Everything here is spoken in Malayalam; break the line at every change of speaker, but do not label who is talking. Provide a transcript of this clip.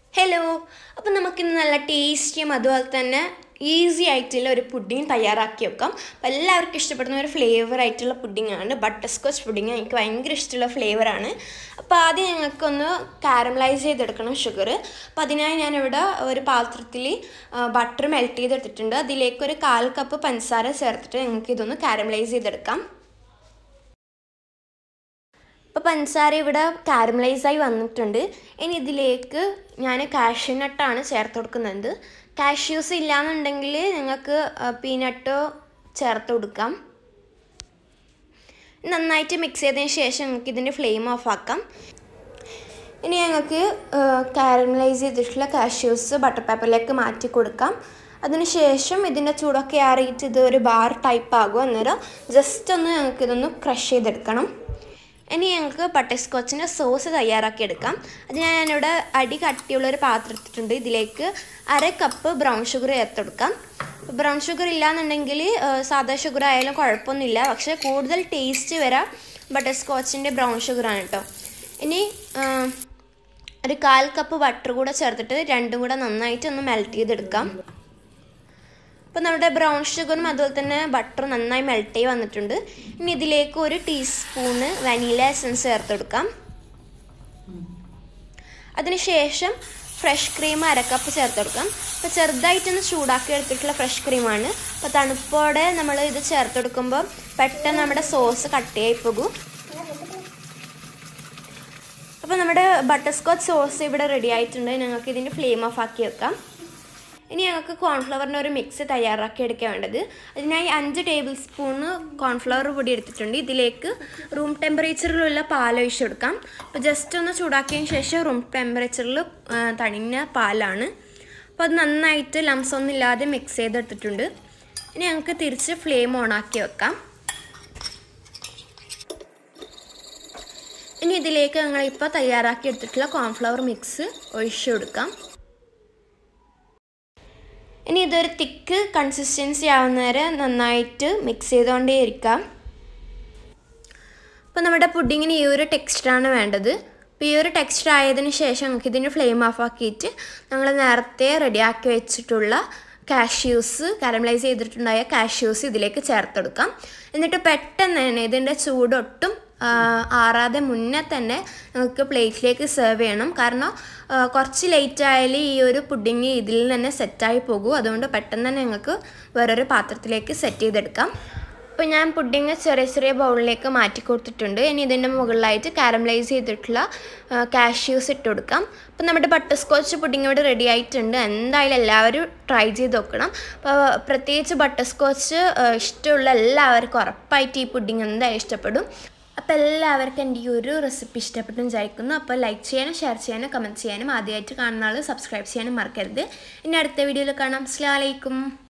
ഹലോ അപ്പം നമുക്കിന്ന് നല്ല ടേസ്റ്റിയും അതുപോലെ തന്നെ ഈസി ആയിട്ടുള്ള ഒരു പുഡിങ് തയ്യാറാക്കി വെക്കാം അപ്പം എല്ലാവർക്കും ഇഷ്ടപ്പെടുന്ന ഒരു ഫ്ലേവർ ആയിട്ടുള്ള പുഡിങ്ങാണ് ബട്ടർ സ്കോച്ച് പുഡിങ് എനിക്ക് ഭയങ്കര ഇഷ്ടമുള്ള ഫ്ലേവറാണ് അപ്പോൾ ആദ്യം ഞങ്ങൾക്കൊന്ന് കാരമലൈസ് ചെയ്തെടുക്കണം ഷുഗർ അപ്പോൾ അതിനായി ഞാനിവിടെ ഒരു പാത്രത്തിൽ ബട്ടർ മെൽറ്റ് ചെയ്തെടുത്തിട്ടുണ്ട് അതിലേക്ക് ഒരു കാൽ കപ്പ് പഞ്ചസാര ചേർത്തിട്ട് ഞങ്ങൾക്ക് ഇതൊന്ന് കാരമലൈസ് ചെയ്തെടുക്കാം ഇപ്പോൾ പഞ്ചസാര ഇവിടെ കാരമലൈസായി വന്നിട്ടുണ്ട് ഇനി ഇതിലേക്ക് ഞാൻ കാഷ്യൂ നട്ടാണ് ചേർത്ത് കൊടുക്കുന്നത് കാഷ്യൂസ് ഇല്ലയെന്നുണ്ടെങ്കിൽ നിങ്ങൾക്ക് പീനട്ടോ ചേർത്ത് കൊടുക്കാം നന്നായിട്ട് മിക്സ് ചെയ്തതിന് ശേഷം നിങ്ങൾക്ക് ഇതിൻ്റെ ഫ്ലെയിം ഓഫ് ആക്കാം ഇനി ഞങ്ങൾക്ക് കാരമലൈസ് ചെയ്തിട്ടുള്ള കാഷ്യൂസ് ബട്ടർ പേപ്പറിലേക്ക് മാറ്റി കൊടുക്കാം അതിനുശേഷം ഇതിൻ്റെ ചൂടൊക്കെ ആറിയിട്ട് ഇത് ഒരു ബാർ ടൈപ്പ് ആകും അന്നേരം ജസ്റ്റ് ഒന്ന് ഞങ്ങൾക്ക് ഇതൊന്ന് ക്രഷ് ചെയ്തെടുക്കണം ഇനി ഞങ്ങൾക്ക് ബട്ടർ സ്കോച്ചിൻ്റെ സോസ് തയ്യാറാക്കി എടുക്കാം അതിന് ഞാനിവിടെ അടി കട്ടിയുള്ള ഒരു പാത്രം എടുത്തിട്ടുണ്ട് ഇതിലേക്ക് അര കപ്പ് ബ്രൗൺ ഷുഗർ ചേർത്തെടുക്കാം ബ്രൗൺ ഷുഗർ ഇല്ലാന്നുണ്ടെങ്കിൽ സാധാ ഷുഗർ ആയാലും കുഴപ്പമൊന്നുമില്ല പക്ഷേ കൂടുതൽ ടേസ്റ്റ് വരാം ബട്ടർ സ്കോച്ചിൻ്റെ ബ്രൗൺ ഷുഗറാണ് കേട്ടോ ഇനി ഒരു കാൽ കപ്പ് ബട്ടർ കൂടെ ചേർത്തിട്ട് രണ്ടും കൂടെ നന്നായിട്ട് ഒന്ന് മെൽറ്റ് ചെയ്തെടുക്കാം അപ്പോൾ നമ്മുടെ ബ്രൗൺ ഷുഗറും അതുപോലെ തന്നെ ബട്ടറും നന്നായി മെൽറ്റ് ചെയ്ത് വന്നിട്ടുണ്ട് ഇനി ഇതിലേക്ക് ഒരു ടീസ്പൂണ് വനീല എസൻസ് ചേർത്ത് കൊടുക്കാം അതിനുശേഷം ഫ്രഷ് ക്രീം അരക്കപ്പ് ചേർത്ത് കൊടുക്കാം അപ്പോൾ ചെറുതായിട്ടൊന്ന് ചൂടാക്കി എടുത്തിട്ടുള്ള ഫ്രഷ് ക്രീമാണ് അപ്പോൾ തണുപ്പോടെ നമ്മൾ ഇത് ചേർത്ത് കൊടുക്കുമ്പോൾ പെട്ടെന്ന് നമ്മുടെ സോസ് കട്ടിയായി പോകും അപ്പോൾ നമ്മുടെ ബട്ടർ സ്കോച്ച് സോസ് ഇവിടെ റെഡി ആയിട്ടുണ്ട് ഞങ്ങൾക്ക് ഇതിൻ്റെ ഫ്ലെയിം ഓഫ് ആക്കി വെക്കാം ഇനി ഞങ്ങൾക്ക് കോൺഫ്ലവറിൻ്റെ ഒരു മിക്സ് തയ്യാറാക്കി എടുക്കാൻ വേണ്ടത് അതിനായി അഞ്ച് ടേബിൾ സ്പൂണ് കോൺഫ്ലവർ പൊടി എടുത്തിട്ടുണ്ട് ഇതിലേക്ക് റൂം ടെമ്പറേച്ചറിലുള്ള പാൽ ഒഴിച്ചു കൊടുക്കാം അപ്പോൾ ജസ്റ്റ് ഒന്ന് ചൂടാക്കിയതിന് ശേഷം റൂം ടെമ്പറേച്ചറിൽ തണിഞ്ഞ പാലാണ് അപ്പോൾ അത് നന്നായിട്ട് ലംസ് ഒന്നും ഇല്ലാതെ മിക്സ് ചെയ്തെടുത്തിട്ടുണ്ട് ഇനി ഞങ്ങൾക്ക് തിരിച്ച് ഫ്ലെയിം ഓണാക്കി വെക്കാം ഇനി ഇതിലേക്ക് ഞങ്ങളിപ്പോൾ തയ്യാറാക്കി എടുത്തിട്ടുള്ള കോൺഫ്ലവർ മിക്സ് ഒഴിച്ചു കൊടുക്കാം ഇനി ഇതൊരു തിക്ക് കൺസിസ്റ്റൻസി ആവുന്നവരെ നന്നായിട്ട് മിക്സ് ചെയ്തുകൊണ്ടേ ഇരിക്കാം അപ്പോൾ നമ്മുടെ പുഡിങ്ങിന് ഈ ഒരു ടെക്സ്റ്റാണ് വേണ്ടത് അപ്പോൾ ഈ ഒരു ടെക്സ്റ്റ് ആയതിന് ശേഷം നമുക്ക് ഇതിൻ്റെ ഫ്ലെയിം ഓഫ് ആക്കിയിട്ട് നമ്മൾ നേരത്തെ റെഡിയാക്കി വെച്ചിട്ടുള്ള കാഷ്യൂസ് കാരമലൈസ് ചെയ്തിട്ടുണ്ടായ കാഷ്യൂസ് ഇതിലേക്ക് ചേർത്തെടുക്കാം എന്നിട്ട് പെട്ടെന്ന് തന്നെ ഇതിൻ്റെ ചൂടൊട്ടും ആറാതെ മുന്നേ തന്നെ നമുക്ക് പ്ലേറ്റിലേക്ക് സെർവ് ചെയ്യണം കാരണം കുറച്ച് ലേറ്റ് ആയാൽ ഈ ഒരു പുഡിങ് ഇതിൽ തന്നെ സെറ്റായി പോകും അതുകൊണ്ട് പെട്ടെന്ന് തന്നെ ഞങ്ങൾക്ക് വേറൊരു പാത്രത്തിലേക്ക് സെറ്റ് ചെയ്തെടുക്കാം അപ്പോൾ ഞാൻ പുഡിങ് ചെറിയ ചെറിയ ബൗളിലേക്ക് മാറ്റി കൊടുത്തിട്ടുണ്ട് ഇനി ഇതിൻ്റെ മുകളിലായിട്ട് കാരമലൈസ് ചെയ്തിട്ടുള്ള കാഷ്യൂസ് ഇട്ട് കൊടുക്കാം അപ്പോൾ നമ്മുടെ ബട്ടർ സ്കോച്ച് പുഡിങ് ഇവിടെ റെഡി ആയിട്ടുണ്ട് എന്തായാലും എല്ലാവരും ട്രൈ ചെയ്ത് നോക്കണം അപ്പോൾ പ്രത്യേകിച്ച് ബട്ടർ സ്കോച്ച് ഇഷ്ടമുള്ള എല്ലാവർക്കും ഉറപ്പായിട്ട് ഈ പുഡിങ് എന്തായാലും ഇഷ്ടപ്പെടും അപ്പോൾ എല്ലാവർക്കും എൻ്റെ ഈ ഒരു റെസിപ്പി ഇഷ്ടപ്പെട്ടു വിചാരിക്കുന്നു അപ്പോൾ ലൈക്ക് ചെയ്യാനും ഷെയർ ചെയ്യാനും കമൻറ്റ് ചെയ്യാനും ആദ്യമായിട്ട് കാണുന്ന ആൾ സബ്സ്ക്രൈബ് ചെയ്യാനും മറക്കരുത് ഇനി അടുത്ത വീഡിയോയിൽ കാണാം അസ്സാം വലൈക്കും